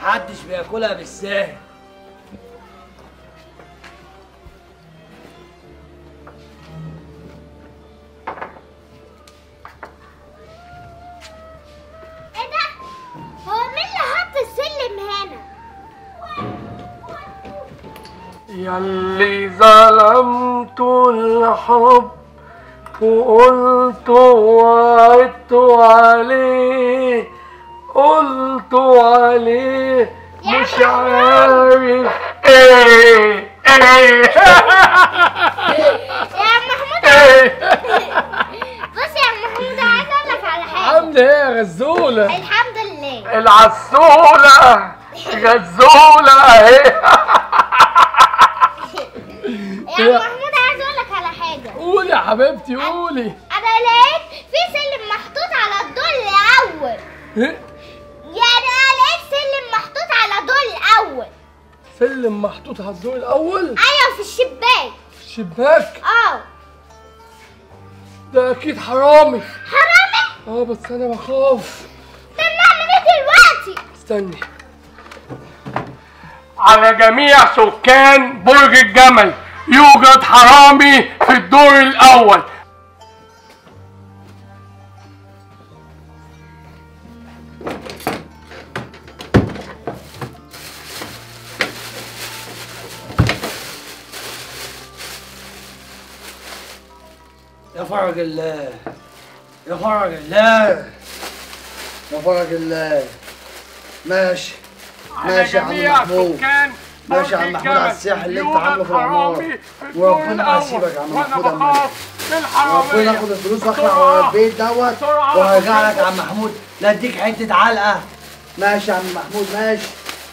محدش بياكلها بالساهل ايه ده؟ هو مين اللي حط السلم هنا؟ يلي ظلمت الحب وقلت وعدت عليه قلت عليه مش عارف ايه ايه يا عم محمود ايه بص يا عم محمود عايز اقول لك على حاجه عامل ايه يا غزولة الحمد لله العسولة غزولة اهي يا عم محمود عايز اقول لك على حاجه قولي يا حبيبتي قولي انا لقيت في سلم محطوط على الدور الاول إيه؟ يعني انا لقيت سلم محطوط على الدور الاول سلم محطوط على الدور الاول ايوه في الشباك في الشباك اه ده اكيد حرامي حرامي اه بس انا بخاف طب نعمل ايه دلوقتي استني على جميع سكان برج الجمل يوجد حرامي في الدور الاول يا فرج الله يا فرج الله يا فرج الله ماشي ماشي يا عم محمود ماشي يا عم محمود على السياح اللي انت عامله في العمارة وربنا ما يسيبك يا عم محمود أما ربنا ياخد الفلوس واخلع ورا البيت دوت بسرعة. وهرجع لك يا عم محمود لا اديك حتة علقة ماشي يا عم محمود ماشي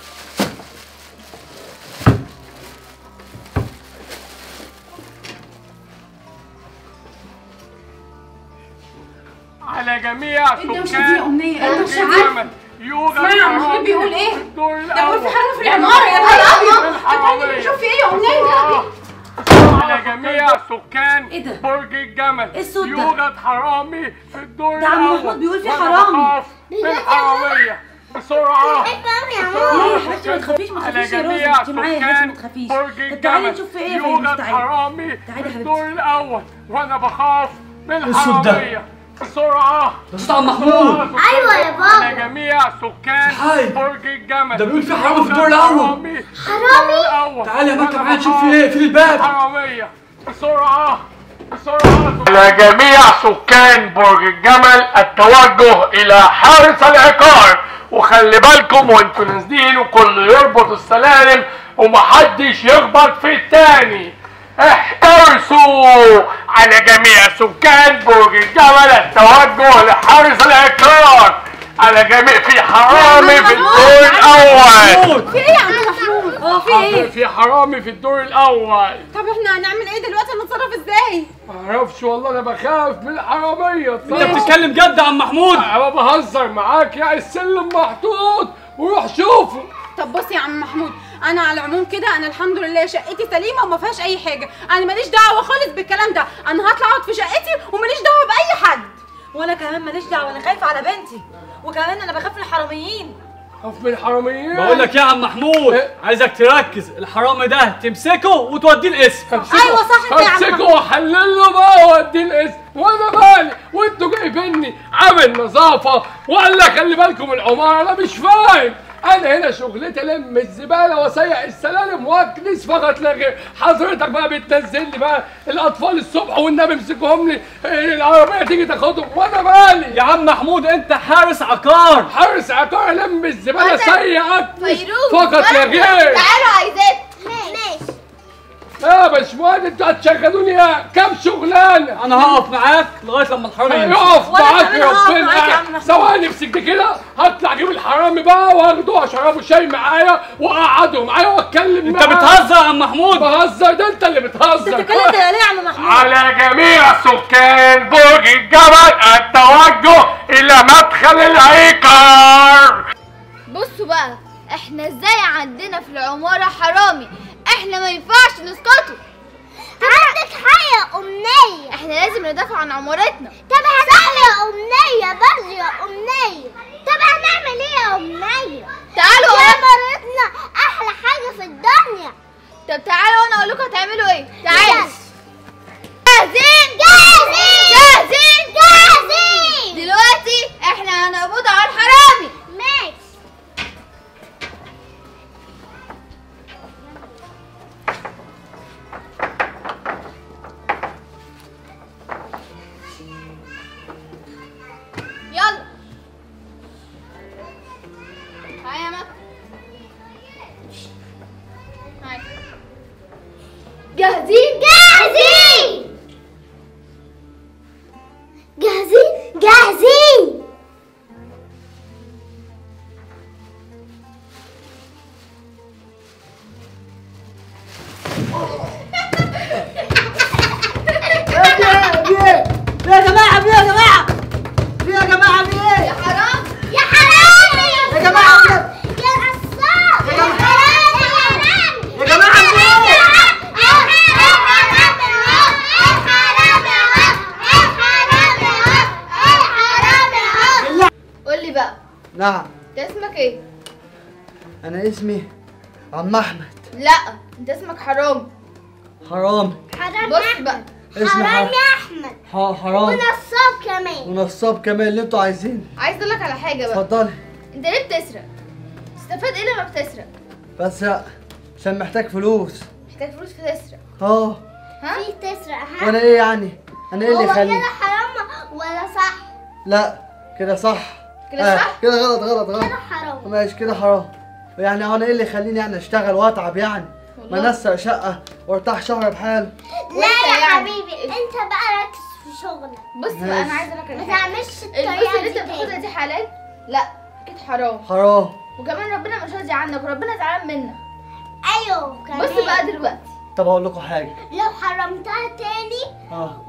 على جميع انت مش سكان دي أمنية، انت برج مش عارف. الجمل يوجد اسمعي يا عم حرامي محمود بيقول ايه؟ في الدور ده بقول في الاول حرامي في العمارة يا نهار ابيض الحرامية. طب شوف في ايه يا أمنية على جميع سكان ايه ده؟ برج الجمل ايه الصوت ده؟ يوجد حرامي في الدور ده عم الاول محمود بيقول في وأنا حرامي. بخاف من الحرامية بسرعة بحب قوي يا بسرعة. لا يا حبيبتي ما تخافيش ما على تخافيش يا روزي جميع انت معايا يا حبيبتي ما سكان تخافيش برج طب تعالي الجمل نشوف في ايه يا يوجد فندم تعالي حرامي تعالي في يا حبيبتي. الدور الاول وانا بخاف من الصوت ده؟ الحرامية بسرعة ده صوت عم محمود ايوه يا على بابا جميع سكان صحيح. برج الجمل ده بيقول في حرامي في الدور يوجد الأول. حرامي في حرامي؟ الدور الأول. تعالى يا مكة وأنا معايا نشوف بخاف في ايه في الباب حرامية بسرعة بسرعة على جميع سكان برج الجمل التوجه إلى حارس العقار وخلي بالكم وانتوا نازلين وكل يربط السلالم ومحدش يخبط في التاني احترسوا على جميع سكان برج الجمل التوجه لحارس العقار على جميع في حرامي في الدور الأول في ايه يا عم محمود هو في ايه في حرامي في الدور الأول طب احنا هنعمل ايه دلوقتي نتصرف ازاي معرفش والله انا بخاف من الحراميه انت بتتكلم جد يا عم محمود انا بهزر معاك يا السلم محطوط وروح شوفه طب بص يا عم محمود انا على العموم كده انا الحمد لله شقتي سليمه وما فيهاش اي حاجه انا ماليش دعوه خالص بالكلام ده انا هطلع اقعد في شقتي وماليش دعوه باي حد وانا كمان ماليش دعوه انا خايفه على بنتي وكمان انا بخاف من الحراميين خاف من الحراميين بقول لك يا عم محمود إيه؟ عايزك تركز الحرامي ده تمسكه وتوديه القسم ايوه صح انت يا عم همسكه واحلل له بقى واديه الاسم وانا مالي وانتوا جايبيني عامل نظافه وقال لك خلي بالكم العماره انا مش فاهم انا هنا شغلتي الم الزباله واسيح السلالم واكنس فقط لا غير حضرتك بقى بتنزل لي بقى الاطفال الصبح والنبي امسكهم لي إيه، العربيه تيجي تاخدهم وانا مالي يا عم محمود انت حارس عقار حارس عقار الم الزباله وأنت- سيء اكنس فيروز فقط لا غير تعالوا عايزاك ماشي يا باشمهندس انتوا هتشغلوني يا كام شغلانه انا هقف معاك لغايه لما الحرامي يمشي يقف وأنا معاك كمان هقف ربنا معاك يا عم محمود. ثواني امسك دي كده هطلع اجيب الحرامي بقى واخده اشربه شاي معايا واقعده معايا واتكلم انت معاه. بتهزر يا عم محمود بهزر ده انت اللي بتهزر بتتكلم ده ليه يا عم محمود على جميع سكان برج الجبل التوجه الى مدخل العقار بصوا بقى احنا ازاي عندنا في العمارة حرامي احنا ما ينفعش نسكتوا عندك حق يا أمنية احنا لازم ندافع عن عمارتنا طب هنعمل يا أمنية بس يا أمنية طب هنعمل ايه يا أمنية تعالوا يا في يا جماعه في يا جماعه في يا جماعه في ايه يا حرام يا حرام يا جماعه في يا قصاب يا جماعة. يا حرام يا جماعه في ايه بالله قول لي بقى نعم انت اسمك ايه؟ انا اسمي عم احمد لا انت اسمك حرام حرام بص بقى اسمي حرام احمد ح- حرام ونصاب كمان ونصاب كمان اللي انتوا عايزينه عايز اقول لك على حاجه بقى اتفضلي انت ليه بتسرق؟ تستفاد ايه لما بتسرق؟ بس لا عشان محتاج فلوس محتاج فلوس فتسرق اه ها؟ في تسرق ها؟ وانا ايه يعني انا ايه اللي يخلي حرام ولا صح؟ لا كده صح كده آه، صح؟ كده غلط غلط غلط حرام ماشي كده حرام يعني انا ايه اللي يخليني يعني اشتغل واتعب يعني ما والله. نسق شقه وارتاح شهر بحاله لا يا حبيبي انت بقى ركز في شغلك بص بقى ماشي. انا عايزه اقول لك ما على حاجه تعملش الفلوس الطريقه اللي انت دي بتاخدها تاني دي حلال؟ لا اكيد حرام حرام وكمان ربنا مش راضي عنك وربنا زعلان منك ايوه كمان بص بقى دلوقتي طب اقول لكم حاجه لو حرمتها تاني اه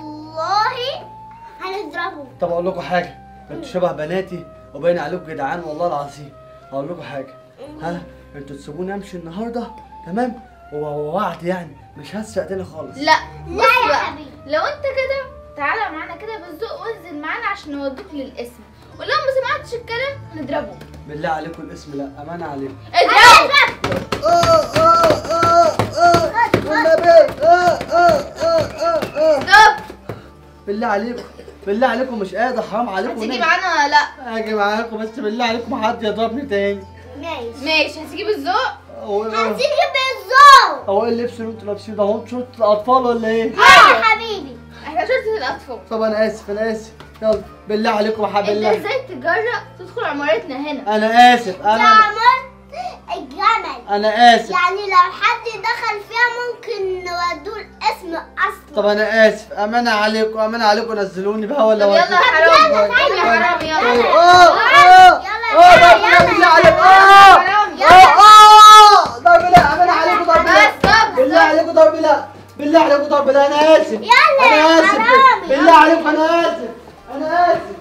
والله هنضربه طب اقول لكم حاجه انتوا شبه بناتي وباين عليكم جدعان والله العظيم هقول لكم حاجه ها انتوا تسيبوني امشي النهارده تمام ووعد يعني مش هسرق تاني خالص لا لا بص يا بقى حبيبي. لو انت كده تعالى معانا كده بالذوق وانزل معانا عشان نودوك للاسم ولو ما سمعتش الكلام نضربه بالله عليكم الاسم لا امانه عليكم اضربه اه اه اه اه والنبي اه اه اه اه اه ستوب بالله عليكم بالله عليكم مش قادر حرام عليكم هتيجي نبي. معانا ولا لا هاجي معاكم بس بالله عليكم حد يضربني تاني ماشي ماشي هتيجي بالذوق هو هتيجي بالظبط هو ايه اللبس اللي انتوا لابسينه ده هو انتوا شرطة الاطفال ولا ايه؟ اه يا حبيبي احنا شرطة الاطفال طب انا اسف انا اسف يلا بالله عليكم حب انت الله ازاي تجرأ تدخل عمارتنا هنا انا اسف ده انا عملت الجمل انا اسف يعني لو حد دخل فيها ممكن نودوه الاسم اصلا طب انا اسف امانه عليكم امانه عليكم نزلوني بقى ولا طب يلا يا حرام يلا، يا حرام يلا اه اه اه يلا، ضرب يلا، بالله عليكم يلا، اه يلا. اه اه ضرب لا امانه عليكم ضرب لا بس طب بالله عليكم ضرب لا بالله عليكم ضرب لا انا اسف يلا انا يا اسف حرامي. بالله عليكم انا اسف انا اسف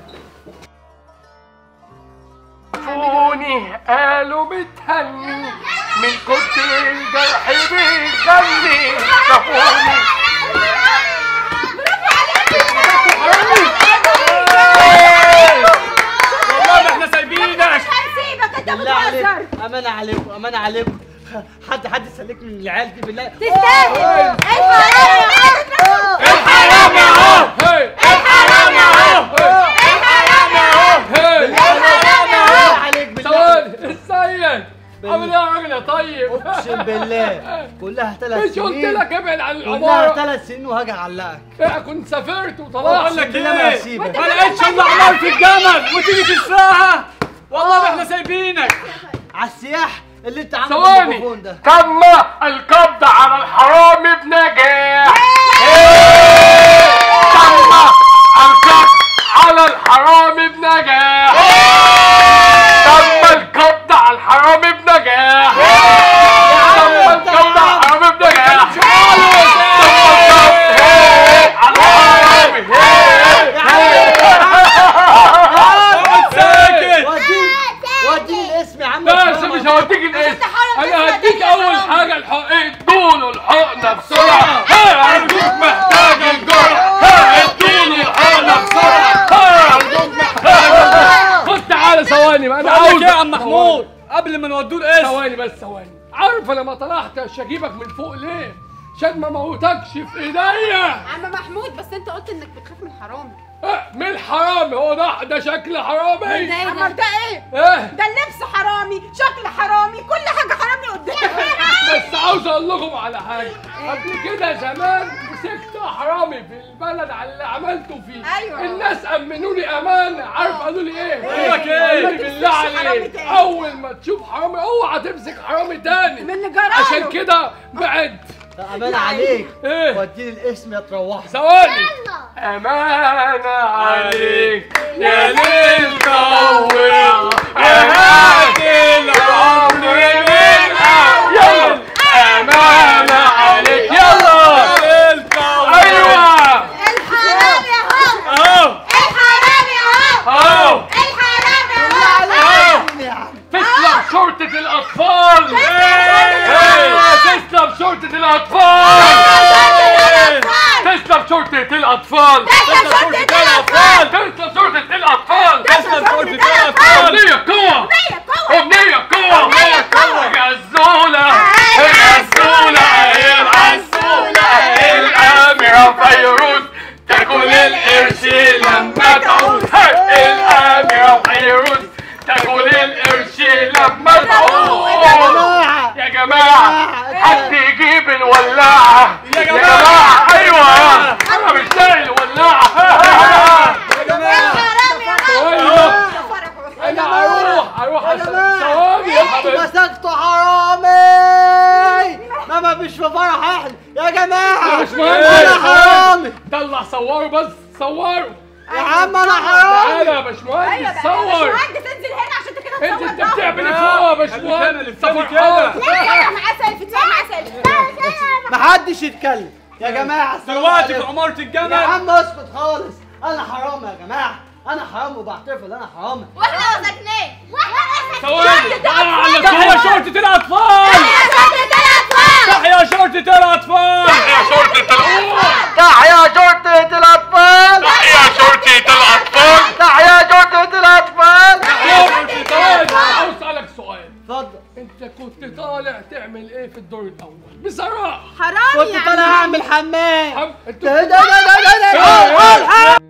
شافوني قالوا متهني من كتر الجرح بيغني شافوني والله ما احنا سايبينك هنسيبك انت بالله عليكم بتهزر امانه عليكم امانه عليكم حد حد يسلكني من العيال دي بالله تستاهل الحرام اهو الحرام اهو الحرام اهو بالله عليك بالله ثواني السيد عامل ايه يا راجل يا طيب اقسم بالله كلها ثلاث مش سنين قلت لك ابعد عن كلها العمارة ثلاث سنين وهاجي اعلقك إيه، كنت سافرت وطلعت أقسم بالله ما هسيبك ما لقيتش الا عمار في الجمل وتيجي تسرقها والله ما احنا سايبينك على السياح اللي انت عامله ثواني بالميكروفون ده تم القبض على الحرامي بنجاح تم القبض على الحرامي بنجاح تم القبض على الحرامي بنجاح تم القبض على الحرامي بنجاح تم القبض على الحرامي ساكت وديني وديني الاسم يا عم بس مش هوديك الاسم انا هديك اول حاجه الحقن ادوله الحقنه بسرعه ها ارجوك محتاج الجرعه ها ادوله الحقنه بسرعه ها ارجوك محتاج خد تعالى ثواني ما انا بقول عاوز لك ايه يا عم محمود قبل ما نودوه القسم ثواني بس ثواني عارف انا ما طلعتش اجيبك من فوق ليه عشان ما موتكش في ايديا عم محمود بس انت قلت انك بتخاف من الحرامي اه، من الحرامي هو ده ده شكل حرامي عمر ده ايه ايه ده اللبس حرامي شكل حرامي كل حاجه حرامي قدامك بس عاوز اقول لكم على حاجه قبل كده زمان مسكت حرامي في البلد على اللي عملته فيه أيوة. الناس امنوني امانه عارف قالوا لي ايه قالوا لك إيه؟ قالوا لي بالله تمسكش حرامي عليك تاني. اول ما تشوف حرامي اوعى تمسك حرامي تاني من اللي جراله عشان كده بعد امان عليك ايه وديني الاسم يا تروح ثواني أمانة عليك يا ليل طول يا هادي العمر من أول أمانة عليك يلا أيوة الحرام يا هو الأطفال إيه، تسلم شرطة الأطفال تسلم شرطة الأطفال تسلم شرطة الأطفال تسلم شرطة الأطفال تسلم شرطة الأطفال أمنية قوة أمنية قوة غزولة غزولة الغزولة الأميرة فيروز تاكل القرش لما تعود هاي الأميرة فيروز تاكل القرش لما تعود يا جماعة حد يجيب الولاعة يا جماعة. أيوة أنا مش لاقي الولاعة يا جماعة أيوة أنا هروح هروح يا جماعة ثواني يا حبيبي مسكتوا حرامي ماما مش في فرح احنا يا جماعة يا باشمهندس. انا حرامي طلع صوروا بس صوروا يا عم انا حرامي تعالى يا باشمهندس صور باشمهندس انزل هنا عشان انت كده انت تصور انت ظهري. بتعمل ايه فوق يا باشمهندس اللي بتعمل صور كده. حاضر. لا معاه سيلفي تصور معاه سيلفي محدش يتكلم يا جماعة السلام دلوقتي في عليكم. عمارة يا الجمل عم اسكت خالص انا حرامي يا جماعة انا حرامي وبعترف ان انا حرامي واحنا مسكناه ثواني تعالى على تحيا صور شرطة الأطفال تحيا شرطة الأطفال يا شرطة الأطفال تحيا شرطة الأطفال يا شرطة الأطفال تحيا شرطة الأطفال ثواني عاوز أسألك سؤال اتفضل انت كنت طالع تعمل ايه في الدور الاول بصراحه حرامي كنت طالع اعمل حمام حم- انت ده ده ده ده ده إيه؟ ده